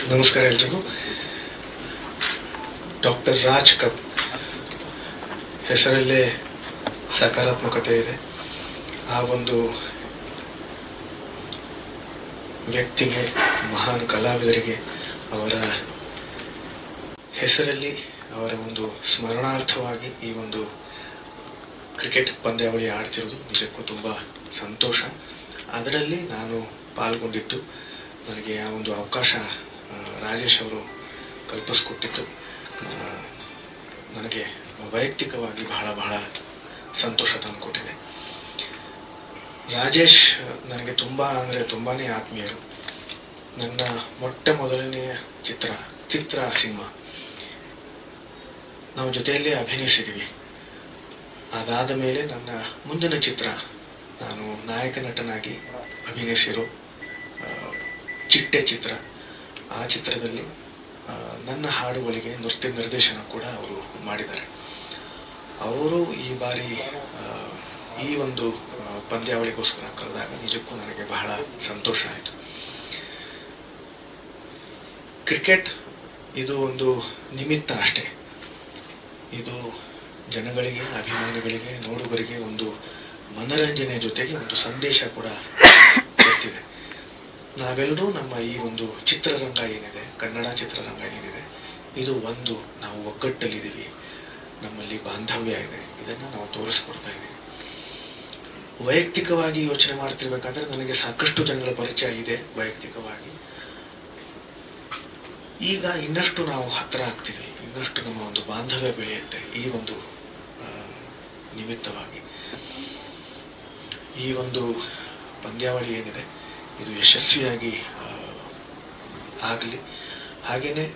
ನಮಸ್ಕಾರ ಎಲ್ರಿಗೂ doctor Raj cup ಹೆಸರಲ್ಲೇ ಸಕಾರಾತ್ಮಕತೆ ಇದೆ ಆ ಒಂದು ವ್ಯಕ್ತಿಗೆ ಮಹಾನ್ ಕಲಾವಿದರಿಗೆ ಅವರ ಹೆಸರಲ್ಲಿ ಅವರ ಒಂದು ಸ್ಮರಣಾರ್ಥವಾಗಿ ಈ ಒಂದು ಕ್ರಿಕೆಟ್ ಪಂದ್ಯಾವಳಿ ಆಡ್ತಿರೋದು ನಿಜಕ್ಕೂ ತುಂಬ ಸಂತೋಷ ಅದರಲ್ಲಿ ನಾನು ಪಾಲ್ಗೊಂಡಿದ್ದು ನನಗೆ ಆ ಒಂದು ಅವಕಾಶ ಆ, ರಾಜೇಶ್ ಅವರು ಕಲ್ಪಿಸ್ಕೊಟ್ಟಿದ್ದು ಆ, ನನಗೆ ವೈಯಕ್ತಿಕವಾಗಿ ಬಹಳ ಬಹಳ ಸಂತೋಷ ತಂದುಕೊಟ್ಟಿದೆ ರಾಜೇಶ್ ನನಗೆ ತುಂಬ ಅಂದರೆ ತುಂಬಾ ಆತ್ಮೀಯರು ನನ್ನ ಮೊಟ್ಟ ಮೊದಲನೆಯ ಚಿತ್ರ ಚಿತ್ರ ಸಿನಿಮಾ ನಾವು ಜೊತೆಯಲ್ಲೇ ಅಭಿನಯಿಸಿದ್ದೀವಿ ಅದಾದ ಮೇಲೆ ನನ್ನ ಮುಂದಿನ ಚಿತ್ರ ನಾನು ನಾಯಕ ನಟನಾಗಿ ಅಭಿನಯಿಸಿರೋ ಆ, ಚಿಟ್ಟೆ ಚಿತ್ರ ಆ ಚಿತ್ರದಲ್ಲಿ ಆ, ನನ್ನ ಹಾಡುಗಳಿಗೆ ನೃತ್ಯ ನಿರ್ದೇಶನ ಕೂಡ ಅವರು ಮಾಡಿದ್ದಾರೆ ಅವರು ಈ ಬಾರಿ ಆ, ಈ ಒಂದು ಆ, ಪಂದ್ಯಾವಳಿಗೋಸ್ಕರ ಕರೆದಾಗ ನಿಜಕ್ಕೂ ನನಗೆ ಬಹಳ ಸಂತೋಷ ಆಯಿತು ಕ್ರಿಕೆಟ್ ಇದು ಒಂದು ನಿಮಿತ್ತ ಅಷ್ಟೇ ಇದು ಜನಗಳಿಗೆ ಅಭಿಮಾನಿಗಳಿಗೆ ನೋಡುಗರಿಗೆ ಒಂದು ಮನರಂಜನೆ ಜೊತೆಗೆ ಒಂದು ಸಂದೇಶ ಕೂಡ ಕೊಡ್ತಿದೆ ನಾವೆಲ್ಲರೂ ನಮ್ಮ ಈ ಒಂದು ಚಿತ್ರರಂಗ ಏನಿದೆ ಕನ್ನಡ ಚಿತ್ರರಂಗ ಏನಿದೆ ಇದು ಒಂದು ನಾವು ಒಗ್ಗಟ್ಟಲ್ಲಿದ್ದೀವಿ ನಮ್ಮಲ್ಲಿ ಬಾಂಧವ್ಯ ಇದೆ ಇದನ್ನು ನಾವು ತೋರಿಸ್ಕೊಡ್ತಾ ಇದ್ದೀವಿ ವೈಯಕ್ತಿಕವಾಗಿ ಯೋಚನೆ ಮಾಡ್ತಿರ್ಬೇಕಾದ್ರೆ ನನಗೆ ಸಾಕಷ್ಟು ಜನಗಳ ಪರಿಚಯ ಇದೆ ವೈಯಕ್ತಿಕವಾಗಿ ಈಗ ಇನ್ನಷ್ಟು ನಾವು ಹತ್ತಿರ ಆಗ್ತೀವಿ ಇನ್ನಷ್ಟು ನಮ್ಮ ಒಂದು ಬಾಂಧವ್ಯ ಬೆಳೆಯುತ್ತೆ ಈ ಒಂದು ಆ, ನಿಮಿತ್ತವಾಗಿ ಈ ಒಂದು ಪಂದ್ಯಾವಳಿ ಏನಿದೆ ಇದು ಯಶಸ್ವಿಯಾಗಿ ಆಗಲಿ ಹಾಗೆಯೇ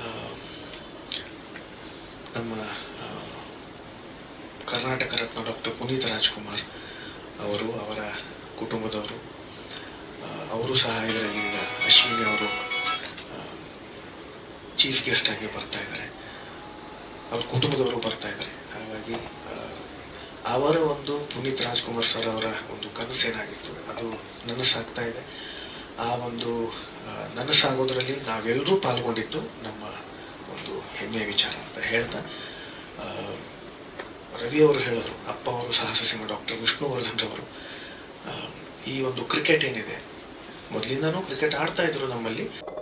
ನಮ್ಮ ಆ, ಕರ್ನಾಟಕ ರತ್ನ ಡಾಕ್ಟರ್ ಪುನೀತ್ ರಾಜ್ಕುಮಾರ್ ಅವರು ಅವರ ಕುಟುಂಬದವರು ಆ, ಅವರು ಸಹ ಇದರಲ್ಲಿ ಈಗ ಅಶ್ವಿನಿ ಅವರು ಚೀಫ್ ಗೆಸ್ಟ್ ಆಗಿ ಬರ್ತಾ ಇದ್ದಾರೆ ಅವ್ರ ಕುಟುಂಬದವರು ಬರ್ತಾ ಇದ್ದಾರೆ ಹಾಗಾಗಿ ಆ, ಅವರ ಒಂದು ಪುನೀತ್ ರಾಜ್ಕುಮಾರ್ ಸರ್ ಅವರ ಒಂದು ಕನಸೇನಾಗಿತ್ತು ಅದು ನನಸಾಗ್ತಾ ಇದೆ ಆ ಒಂದು ಆ, ನನಸಾಗೋದ್ರಲ್ಲಿ ನಾವೆಲ್ಲರೂ ಪಾಲ್ಗೊಂಡಿದ್ದು ನಮ್ಮ ಒಂದು ಹೆಮ್ಮೆಯ ವಿಚಾರ ಅಂತ ಹೇಳ್ತಾ ಆ, ರವಿ ಅವರು ಹೇಳಿದ್ರು ಅಪ್ಪ ಅವರು ಸಾಹಸ ಸಿಂಹ ಡಾಕ್ಟರ್ ವಿಷ್ಣುವರ್ಧನ್ ರವರು ಆ, ಈ ಒಂದು ಕ್ರಿಕೆಟ್ ಏನಿದೆ ಮೊದಲಿಂದನೂ ಕ್ರಿಕೆಟ್ ಆಡ್ತಾ ಇದ್ರು ನಮ್ಮಲ್ಲಿ